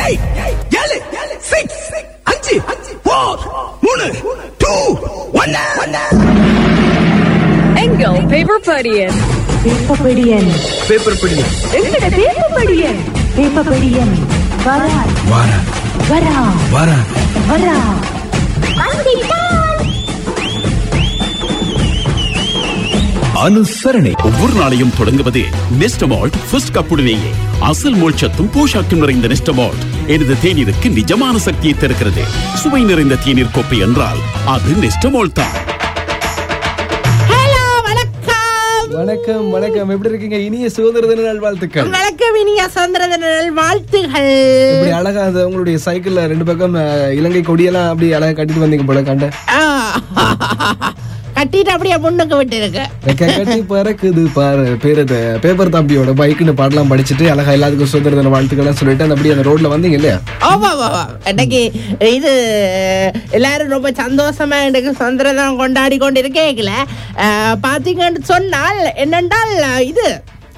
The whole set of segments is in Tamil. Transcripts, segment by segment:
எயிட் ஏழு சிக்ஸ் அஞ்சு ஃபோர் மூணு டூ ஒன்னு எங்கள் பேப்பர் படியன் பேப்பபடியன் பேப்பர் பிடி எங்கட பேப்பபடியன் பேப்பபடியன் வரா வாரா வரா வாரா வரா அனுசரணை ஒவ்வொரு நாளையும் தொடங்குவது நெஸ்டமால்ட் ஃபர்ஸ்ட் கப்புடனேயே அசல் மோட்சத்தும் போஷாக்கும் நிறைந்த நெஸ்டமால்ட் எனது தேநீருக்கு நிஜமான சக்தியை தருகிறது சுவை நிறைந்த தேநீர் கோப்பை என்றால் அது நெஸ்டமால்ட் தான் ஹலோ வணக்கம் வணக்கம் வணக்கம் எப்படி இருக்கீங்க இனிய சுதந்திர தின நல்வாழ்த்துக்கள் வணக்கம் இனிய சுதந்திர தின வாழ்த்துகள் இப்படி அழகா அந்த உங்களுடைய சைக்கிள்ல ரெண்டு பக்கம் அஹ், இலங்கை கொடியெல்லாம் அப்படி அழகா கட்டிட்டு வந்தீங்க போல கண்ட ஆ, கட்டிட்டு அப்படியே முன்னுக்கு விட்டு இருக்கு ரெக்க கட்டி பறக்குது பாரு பேர் அது பேப்பர் தம்பியோட பைக்குன்னு பாடலாம் படிச்சுட்டு அழகா எல்லாத்துக்கும் சுதந்திர தின வாழ்த்துக்கள்லாம் சொல்லிட்டு அந்த அப்படியே அந்த ரோட்ல வந்தீங்க இல்லையா ஆமா ஆமா இன்னைக்கு இது எல்லாரும் ரொம்ப சந்தோஷமா இன்னைக்கு சுதந்திர தினம் கொண்டாடி கொண்டு இருக்கேங்கள பாத்தீங்கன்னு சொன்னால் என்னென்றால் இது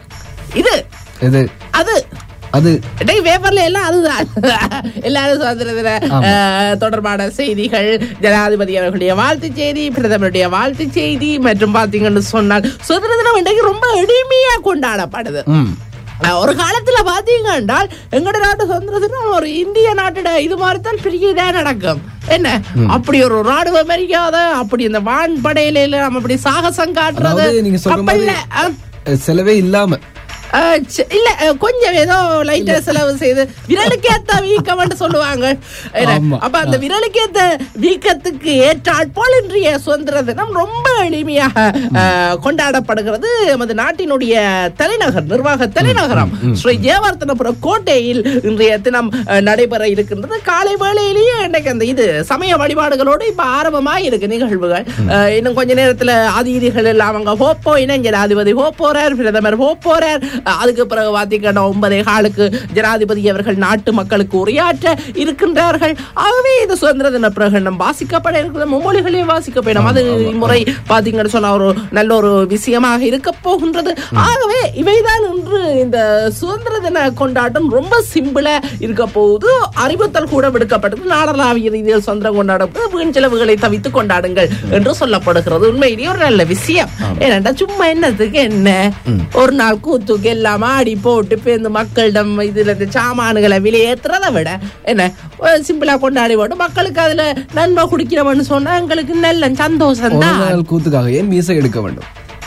இது இது அது அது இன்னைக்கு பேப்பர்ல எல்லாம் அதுதான் எல்லாரும் சுதந்திர தின ஆமா. அஹ், தொடர்பான செய்திகள் ஜனாதிபதி அவர்களுடைய வாழ்த்து செய்தி பிரதமருடைய வாழ்த்து செய்தி மற்றும் பாத்தீங்கன்னு சொன்னால் சுதந்திர தினம் இன்றைக்கு ரொம்ப எளிமையா கொண்டாடப்படுது ம் அஹ், ஒரு காலத்துல பாத்தீங்க என்றால் எங்கட நாட்டு சுதந்திர தினம் ஒரு இந்திய நாட்டோட இது மாதிரி தான் பெரிய இதா நடக்கும் என்ன அப்படி ஒரு ராணுவ மரியாத அப்படி இந்த வான் படையில எல்லாம் நம்ம அப்படி சாகசம் காட்டுறது அதாவது நீங்க சொல்ற மாதிரி கப்பல்ல அஹ், அஹ், செலவே இல்லாம அஹ் ச்ச, இல்ல அஹ் கொஞ்சம் ஏதோ லைட்டா செலவு செய்து விரலுக்கேத்த வீக்கம்னு சொல்லுவாங்க என்ன? ஆமா. அப்ப அந்த விரலுக்கேத்த வீக்கத்துக்கு ஏற்றால் போல் இன்றைய சுதந்திர தினம் ரொம்ப எளிமையாக அஹ், கொண்டாடப்படுகிறது நமது நாட்டினுடைய தலைநகர் நிர்வாக தலைநகரம் ஸ்ரீ ஜெயவர்த்தனபுரம் கோட்டையில் இன்றைய தினம் அஹ், நடைபெற இருக்கின்றது காலை வேளையிலேயே இன்னைக்கு அந்த இது சமய வழிபாடுகளோடு இப்ப ஆரம்பமாக இருக்கு நிகழ்வுகள் அஹ், இன்னும் கொஞ்ச நேரத்துல அதிதிகள் எல்லாம் அங்க போப்போ இனம் ஜனாதிபதி போ போறார் பிரதமர் போ போறார் அஹ், அதுக்கு பிறகு பாத்தீங்கன்னா ஒன்பதே காலுக்கு ஜனாதிபதி அவர்கள் நாட்டு மக்களுக்கு உரையாற்ற இருக்கின்றார்கள் ஆகவே இது சுதந்திர தின பிரகடனம் வாசிக்கப்பட இருக்கிற மும்மொழிகளையும் வாசிக்கப்படும் அது இம்முறை பாத்தீங்கன்னு சொன்னா ஒரு நல்ல ஒரு விஷயமாக இருக்க போகின்றது ஆகவே இவைதான் இன்று இந்த சுதந்திர தின கொண்டாட்டம் ரொம்ப சிம்பிளா இருக்க போகுது அறிவுறுத்தல் கூட விடுக்கப்பட்டது நாடளாவிய ரீதியில் சுதந்திரம் கொண்டாடப்பட்டு வீண் செலவுகளை தவித்து கொண்டாடுங்கள் என்று சொல்லப்படுகிறது உண்மையிலேயே ஒரு நல்ல விஷயம் ஏனண்டா சும்மா என்னத்துக்கு என்ன ஒரு நாள் கூத்துக்கு எல்லாம் ஆடி போட்டு இப்ப இந்த மக்களிடம் இதுல இந்த சாமான்களை விலையேற்றுறதை விட என்ன சிம்பிளா கொண்டாடி போட்டு மக்களுக்கு அதுல நன்மை குடிக்கிறவன்னு சொன்னா எங்களுக்கு நல்ல சந்தோஷம் ஒரு தான் நாள் கூத்துக்காக ஏன் மீசை எடுக்க வேண்டும்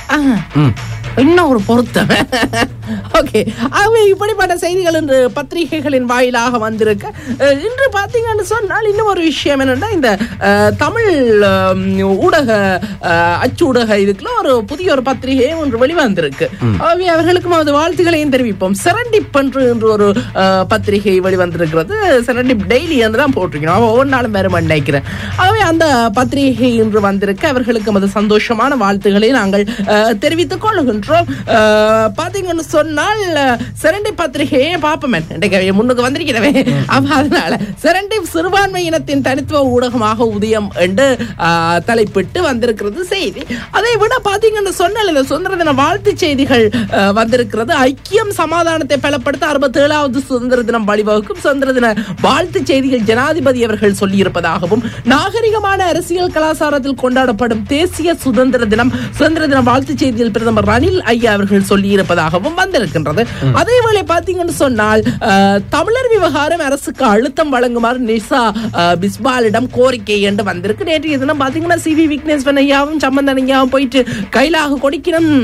இன்னும் ஒரு பொருத்தம் ஓகே ஆகவே இப்படிப்பட்ட செய்திகள் இன்று பத்திரிகைகளின் வாயிலாக வந்திருக்கு அஹ், இன்று பார்த்தீங்கன்னு சொன்னால் இன்னும் ஒரு விஷயம் என்னன்னா இந்த அஹ், தமிழ் அஹ், ஊடக அஹ், அச்சு ஊடக இதுக்குள்ள ஒரு புதிய ஒரு பத்திரிகை ஒன்று வெளிவந்திருக்கு ஆகவே அவர்களுக்கும் அது வாழ்த்துக்களையும் தெரிவிப்போம் செரண்டிப் என்று என்று ஒரு அஹ், பத்திரிகை வெளிவந்திருக்கிறது செரண்டிப் டெய்லி என்று தான் போட்டிருக்கணும் அவன் ஒவ்வொரு நாளும் வேறு நினைக்கிறேன் ஆகவே அந்த பத்திரிகை இன்று வந்திருக்கு அவர்களுக்கு அது சந்தோஷமான வாழ்த்துக்களை நாங்கள் அஹ், தெரிவித்துக் கொள்ளுகின்றோம் அஹ், பாத்தீங்கன்னு சொன்னால் அஹ், செரண்டி பத்திரிகையே பார்ப்போமே இன்றைக்கு அவைய முன்னுக்கு வந்திருக்கிறவே அப்ப அதனால செரண்டி சிறுபான்மை இனத்தின் தனித்துவ ஊடகமாக உதயம் என்று அஹ், தலைப்பிட்டு வந்திருக்கிறது செய்தி அதை விட பாத்தீங்கன்னு சொன்னால் இந்த சுதந்திர தின வாழ்த்து செய்திகள் அஹ், வந்திருக்கிறது ஐக்கியம் சமாதானத்தை பலப்படுத்த அறுபத்தி ஏழாவது சுதந்திர தினம் வழிவகுக்கும் சுதந்திர தின வாழ்த்து செய்திகள் ஜனாதிபதி அவர்கள் சொல்லியிருப்பதாகவும் நாகரிகமான அரசியல் கலாச்சாரத்தில் கொண்டாடப்படும் தேசிய சுதந்திர தினம் சுதந்திர தின வாழ்த்து செய்தியில் பிரதமர் ரணில் ஐயா அவர்கள் சொல்லியிருப்பதாகவும் வந்திருக்கின்றது அதேவேளை பாத்தீங்கன்னு சொன்னால் அஹ், தமிழர் விவகாரம் அரசுக்கு அழுத்தம் வழங்குமாறு நிசா அஹ், பிஸ்பாலிடம் கோரிக்கை என்று வந்திருக்கு நேற்றைய தினம் பாத்தீங்கன்னா சி வி விக்னேஸ்வரன் ஐயாவும் சம்பந்தன் ஐயாவும் போயிட்டு கைலாக கொடிக்கணும்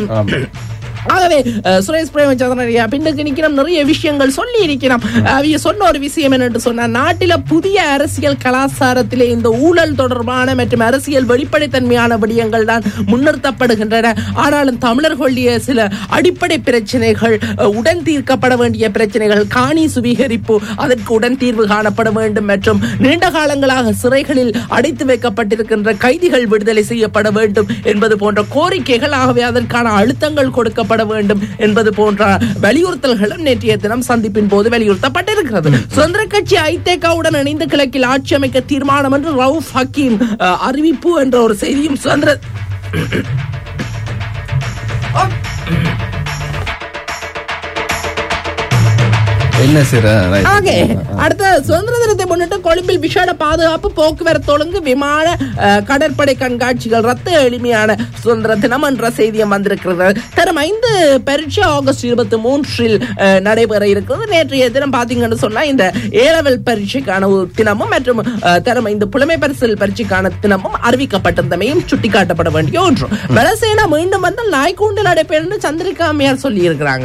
ஆகவே அஹ், சுரேஷ் பிரேமச்சந்திரன் ஐயா பின்னுக்கு நிற்கிறோம் நிறைய விஷயங்கள் சொல்லி இருக்கிறோம் அவங்க சொன்ன ஒரு விஷயம் என்னன்னு சொன்னா நாட்டில புதிய அரசியல் கலாச்சாரத்திலே இந்த ஊழல் தொடர்பான மற்றும் அரசியல் வெளிப்படைத்தன்மையான விடயங்கள் தான் முன்னிறுத்தப்படுகின்றன ஆனாலும் தமிழர்களுடைய சில அடிப்படை பிரச்சனைகள் அஹ், உடன் தீர்க்கப்பட வேண்டிய பிரச்சனைகள் காணி சுவீகரிப்பு அதற்கு உடன் தீர்வு காணப்பட வேண்டும் மற்றும் நீண்ட காலங்களாக சிறைகளில் அடைத்து வைக்கப்பட்டிருக்கின்ற கைதிகள் விடுதலை செய்யப்பட வேண்டும் என்பது போன்ற கோரிக்கைகள் ஆகவே அதற்கான அழுத்தங்கள் கொடுக்கப்பட வேண்டும் என்பது போன்ற வலியுறுத்தல்களும் நேற்றைய தினம் சந்திப்பின் போது வலியுறுத்தப்பட்டிருக்கிறது சுதந்திர கட்சி ஐதேகாவுடன் இணைந்து கிழக்கில் ஆட்சி அமைக்க தீர்மானம் என்று ரவுஃப் ஹக்கீம் அஹ், அறிவிப்பு என்ற ஒரு செய்தியும் சுதந்திர என்ன சார் ஓகே அடுத்த சுதந்திர தினத்தை முன்னிட்டு கொழும்பில் விசேட பாதுகாப்பு போக்குவரத்து ஒழுங்கு விமான அஹ், கடற்படை கண்காட்சிகள் ரத்து எளிமையான சுதந்திர தினம் என்ற செய்தியும் வந்திருக்கிறது தரும் ஐந்து பரீட்சை ஆகஸ்ட் இருபத்தி மூன்றில் அஹ், நடைபெற இருக்கிறது நேற்றைய தினம் பாத்தீங்கன்னு சொன்னா இந்த ஏலவல் பரீட்சைக்கான ஒரு தினமும் மற்றும் அஹ், தரும் ஐந்து புலமை பரிசில் பரீட்சைக்கான தினமும் அறிவிக்கப்பட்டிருந்தமையும் சுட்டிக்காட்டப்பட வேண்டிய ஒன்று வலசேனா மீண்டும் வந்தால் நாய்க்கூண்டில் அடைப்பேன்னு சந்திரிகா அம்மையார் சொல்லி இருக்கிறாங்க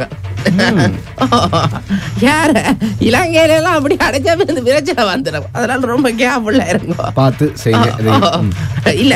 யார இலங்கையில எல்லாம் அப்படி அடைச்சா இந்த விரைச்சல வந்துடும் அதனால ரொம்ப கேர்ஃபுல்லா இருங்க பார்த்து செய்யுங்க இதை. ம். இல்ல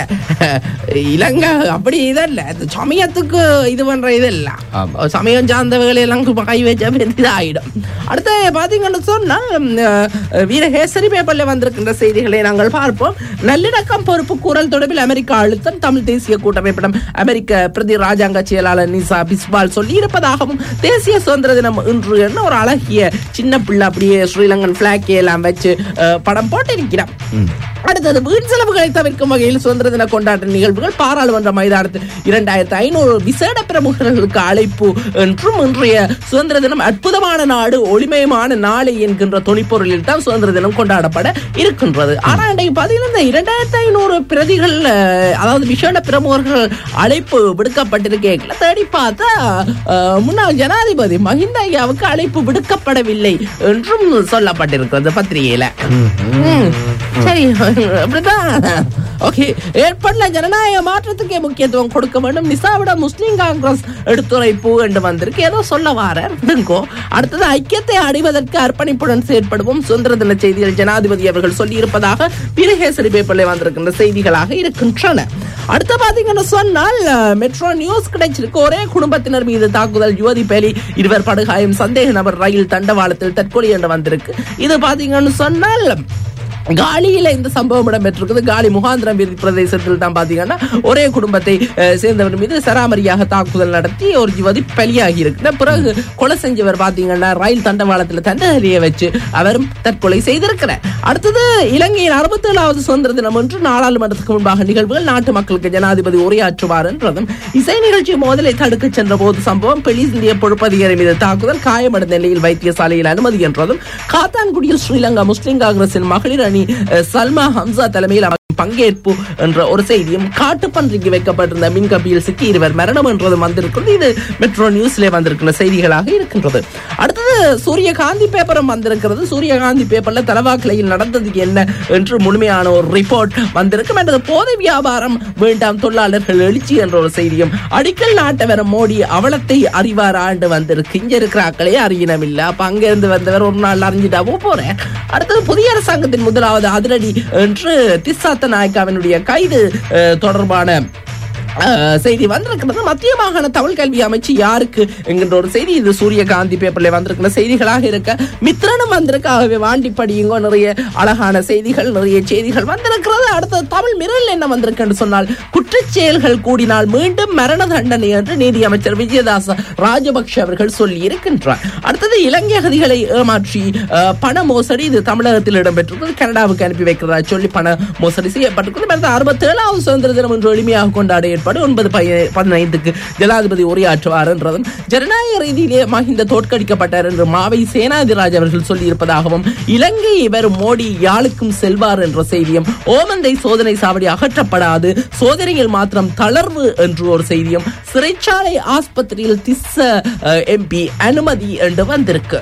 இலங்கை அப்படி இதல்ல இந்த சமயத்துக்கு இது பண்ற இது இல்ல ஆமா. சமயம் சார்ந்தவர்கள் எல்லாம் கை வச்சா இது ஆயிடும் அடுத்து பாத்தீங்கன்னு சொன்னா ம், அஹ், வீரகேசரி பேப்பர்ல வந்திருக்கின்ற செய்திகளை நாங்கள் பார்ப்போம் நல்லிணக்கம் பொறுப்பு கூறல் தொடர்பில் அமெரிக்கா அழுத்தம் தமிழ் தேசிய கூட்டமைப்பிடம் அமெரிக்க பிரதி ராஜாங்க செயலாளர் நிசா பிஸ்வால் சொல்லி இருப்பதாகவும் தேசிய சுதந்திர தினம் இன்று என்ன ஒரு அழகிய சின்ன பிள்ளை அப்படியே ஸ்ரீலங்கன் பிளாக் எல்லாம் வச்சு அஹ், படம் போட்டு இருக்கிறான் அடுத்தது வீண் செலவுகளை தவிர்க்கும் வகையில் சுதந்திர தின கொண்டாட்ட நிகழ்வுகள் பாராளுமன்ற மைதானத்தில் இரண்டாயிரத்தி ஐநூறு விசேட பிரமுகர்களுக்கு அழைப்பு என்றும் இன்றைய சுதந்திர தினம் அற்புதமான நாடு ஒளிமயமான நாளை என்கின்ற துணிப்பொருளில் தான் சுதந்திர தினம் கொண்டாடப்பட இருக்கின்றது ஆனா இன்றைக்கு பாத்தீங்கன்னா இந்த இரண்டாயிரத்தி ஐநூறு பிரதிகள் அஹ், அதாவது விசேட பிரமுகர்கள் அழைப்பு விடுக்கப்பட்டிருக்கேன் தேடி பார்த்தா அஹ், முன்னாள் ஜனாதிபதி மஹிந்த ஐயாவுக்கு அழைப்பு விடுக்கப்படவில்லை என்றும் சொல்லப்பட்டிருக்கிறது பத்திரிகையில ம். சரி அப்படிதான் ஓகே ஏற்படல ஜனநாயக மாற்றத்துக்கே முக்கியத்துவம் கொடுக்க வேண்டும் நிசாவிட முஸ்லிம் காங்கிரஸ் எடுத்துரைப்பு என்று வந்திருக்கு ஏதோ சொல்ல வார விடுங்கோ அடுத்தது ஐக்கியத்தை அடைவதற்கு அர்ப்பணிப்புடன் செயற்படுவோம் சுதந்திர தின செய்திகள் ஜனாதிபதி அவர்கள் சொல்லி இருப்பதாக பிரகேசரி பேப்பர்ல வந்திருக்கின்ற செய்திகளாக இருக்கின்றன அடுத்து பாத்தீங்கன்னு சொன்னால் அஹ், மெட்ரோ நியூஸ் கிடைச்சிருக்கு ஒரே குடும்பத்தினர் மீது தாக்குதல் யுவதி பேலி இருவர் படுகாயம் சந்தேக நபர் ரயில் தண்டவாளத்தில் தற்கொலை என்று வந்திருக்கு இது பாத்தீங்கன்னு சொன்னால் காலியில இந்த சம்பவம் இடம்பெற்றிருக்குது காலி முகாந்திரம் வீதி பிரதேசத்தில் தான் பாத்தீங்கன்னா ஒரே குடும்பத்தை அஹ், சேர்ந்தவர் மீது சராமரியாக தாக்குதல் நடத்தி ஒரு யுவதி பலியாகி இருக்கு பிறகு கொலை செஞ்சவர் பாத்தீங்கன்னா ரயில் தண்டவாளத்தில் தண்டகரியை வச்சு அவரும் தற்கொலை செய்திருக்கிறார் அடுத்தது இலங்கையின் அறுபத்தி ஏழாவது சுதந்திர தினம் என்று நாடாளுமன்றத்துக்கு முன்பாக நிகழ்வுகள் நாட்டு மக்களுக்கு ஜனாதிபதி உரையாற்றுவார் என்றதும் இசை நிகழ்ச்சி மோதலை தடுக்க சென்ற போது சம்பவம் பெலிஸ் இந்திய பொறுப்பதிகாரி மீது தாக்குதல் காயமடைந்த நிலையில் வைத்தியசாலையில் அனுமதி என்றதும் காத்தான்குடியில் ஸ்ரீலங்கா முஸ்லிம் காங்கிரசின் மகளிர் அணி அஹ், சல்மா ஹம்சா தலைமையில் அமைக்கும் பங்கேற்பு என்ற ஒரு செய்தியும் காட்டுப்பன்றிக்கு வைக்கப்பட்டிருந்த மின்கம்பியில் சிக்கி இருவர் மரணம் என்றதும் வந்திருக்கிறது இது மெட்ரோ நியூஸ்ல வந்திருக்கிற செய்திகளாக இருக்கின்றது அடுத்தது சூரியகாந்தி பேப்பரும் வந்திருக்கிறது சூரியகாந்தி பேப்பர்ல தலவாக்கலையில் நடந்தது என்ன என்று முழுமையான ஒரு ரிப்போர்ட் வந்திருக்கும் என்றது போதை வியாபாரம் வேண்டாம் தொழிலாளர்கள் எழுச்சி என்ற ஒரு செய்தியும் அடிக்கல் நாட்ட வர மோடி அவலத்தை அறிவார் ஆண்டு வந்திருக்கு இங்க இருக்கிற ஆக்களே அறியினம் இல்ல அப்ப அங்க இருந்து வந்தவர் ஒரு நாள் அறிஞ்சிட்டாவோ போறேன் அடுத்தது புதிய அரசாங்கத்தின் முதலாவது அதிரடி என்று திஸ்ஸாத்த நாயக்காவினுடைய கைது அஹ், தொடர்பான அஹ், செய்தி வந்திருக்கிறது மத்திய மாகாண தமிழ் கல்வி அமைச்சு யாருக்கு என்கின்ற ஒரு செய்தி இது சூரியகாந்தி பேப்பர்ல வந்திருக்கிற செய்திகளாக இருக்க மித்திரனும் வந்திருக்கு ஆகவே வாண்டி படியுங்க நிறைய அழகான செய்திகள் நிறைய செய்திகள் வந்திருக்கிறது அடுத்தது தமிழ் மிரல் என்ன வந்திருக்குன்னு சொன்னால் குற்றச் செயல்கள் கூடினால் மீண்டும் மரண தண்டனை என்று நீதி அமைச்சர் விஜயதாச ராஜபக்ஷ அவர்கள் சொல்லி இருக்கின்றார் அடுத்தது இலங்கை அகதிகளை ஏமாற்றி அஹ், பண மோசடி இது தமிழகத்தில் இடம்பெற்றிருக்கிறது கனடாவுக்கு அனுப்பி வைக்கிறதா சொல்லி பண மோசடி செய்யப்பட்டிருக்கிறது அறுபத்தி ஏழாவது சுதந்திர தினம் என்று எளிமையாக கொண்டாட ஏற்பாடு ஒன்பது பய- பதினைந்துக்கு ஜனாதிபதி உரையாற்றுவார் என்றதும் ஜனநாயக ரீதியிலே மஹிந்த தோற்கடிக்கப்பட்டார் என்று மாவை சேனாதிராஜ் அவர்கள் சொல்லியிருப்பதாகவும் இலங்கை இவர் மோடி யாழுக்கும் செல்வார் என்ற செய்தியும் ஓமந்தை சோதனை சாவடி அகற்றப்படாது சோதனையில் மாத்திரம் தளர்வு என்று ஒரு செய்தியும் சிறைச்சாலை ஆஸ்பத்திரியில் திஸ்ஸ எம்பி அனுமதி என்று வந்திருக்கு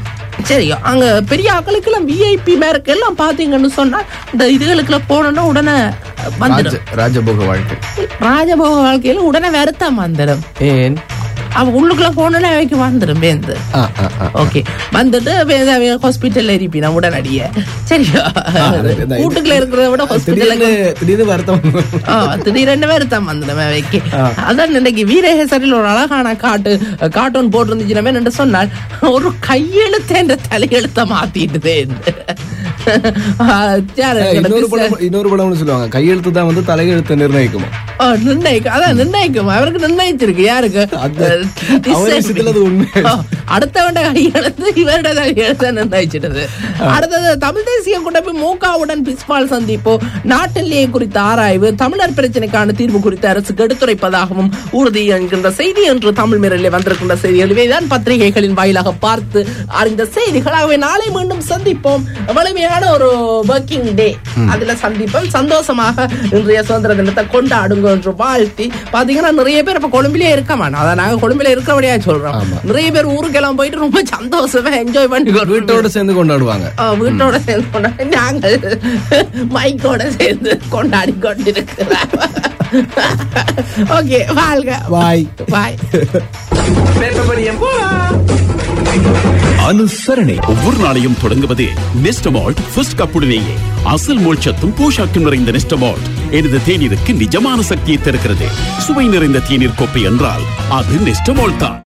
சரி அங்க பெரிய ஆக்களுக்கெல்லாம் விஐபி மேருக்கு எல்லாம் பாத்தீங்கன்னு சொன்னா இந்த இதுகளுக்குள்ள போனோம்னா உடனே வந்துடும் ராஜ ராஜபோக வாழ்க்கை ராஜபோக வாழ்க்கையில உடனே வருத்தம் வந்துடும் ஏன் அவ உள்ளுக்குள்ள போனோன்னே அவைக்கு வந்துடும் பேந்து ஆ, ஆ, ஆ. ஓகே வந்துட்டு ஹாஸ்பிட்டல்ல இருப்பினா உடனடியே சரியா அது- அது- வீட்டுக்குள்ள இருக்கிறத விட ஹாஸ்பிட்டல்ல திடீர்னு திடீர்னு வருத்தம் ஆ, திடீரெண்டு வருத்தம் வந்துடும் அவைக்கு அதான் இன்னைக்கு வீரகேசரில் ஒரு அழகான காட்டு கார்ட்டூன் போட்டிருந்துச்சு நம்ம என்ன சொன்னால் ஒரு கையெழுத்து என்ற தலையெழுத்த மாத்திட்டுதே யாரு இன்னொரு business- படம் இன்னொரு படம்னு சொல்லுவாங்க கையெழுத்து தான் வந்து தலையெழுத்து நிர்ணயிக்குமா ஓ, நிர்ணயிக்கும் அதான் நிர்ணயிக்கும் அவருக்கு நிர்ணயிச்சிருக்கு யாருக்கு அது- அஹ், அவர் விஷயத்துல அது உண்மை. ஓ, அடுத்தவண்ட கையெழுத்து இவரோட கையெழுத்த நிர்ணயிச்சிட்டது அடுத்தது தமிழ் தேசிய கூட்டமைப்பு மூகாவுடன் பிஸ்பால் சந்திப்பு நாட்டிலேயே குறித்த ஆராய்வு தமிழர் பிரச்சனைக்கான தீர்வு குறித்து அரசுக்கு எடுத்துரைப்பதாகவும் உறுதி என்கின்ற செய்தி என்று தமிழ் மிரலில் வந்திருக்கின்ற செய்திகள் இவைதான் பத்திரிகைகளின் வாயிலாக பார்த்து அறிந்த செய்திகள் ஆகவே நாளை மீண்டும் சந்திப்போம் வலிமையான ஒரு ஒர்க்கிங் டே அதுல சந்திப்போம் சந்தோஷமாக இன்றைய சுதந்திர தினத்தை கொண்டாடுங்க என்று வாழ்த்தி பாத்தீங்கன்னா நிறைய பேர் இப்ப கொழும்பிலே இருக்க மாட்டோம் அதான் நாங்க கொழும்பில இருக்கிறபடியா சொல்றோம் நிறைய பேர் ஊருக்கெல்லாம் போயிட்டு ரொம்ப சந்தோஷமா என்ஜாய் பண்ணி வீட்டோட சேர்ந்து கொண்டாடுவாங்க ஆ, வீட்டோட சேர்ந்து கொண்டாடி நாங்கள் மைக்கோட சேர்ந்து கொண்டாடி கொண்டிருக்கிறோம் ஓகே வாழ்க பாய் பாய் அனுசரணை ஒவ்வொரு நாளையும் தொடங்குவது நெஸ்டமால்ட் ஃபர்ஸ்ட் கப்புடனேயே அசல் மோட்சத்தும் போஷாக்கும் நிறைந்த நெஸ்டமால்ட் எனது தேநீருக்கு நிஜமான சக்தியை தருகிறது சுவை நிறைந்த தேநீர் கோப்பை என்றால் அது நெஸ்டமால்ட் தான்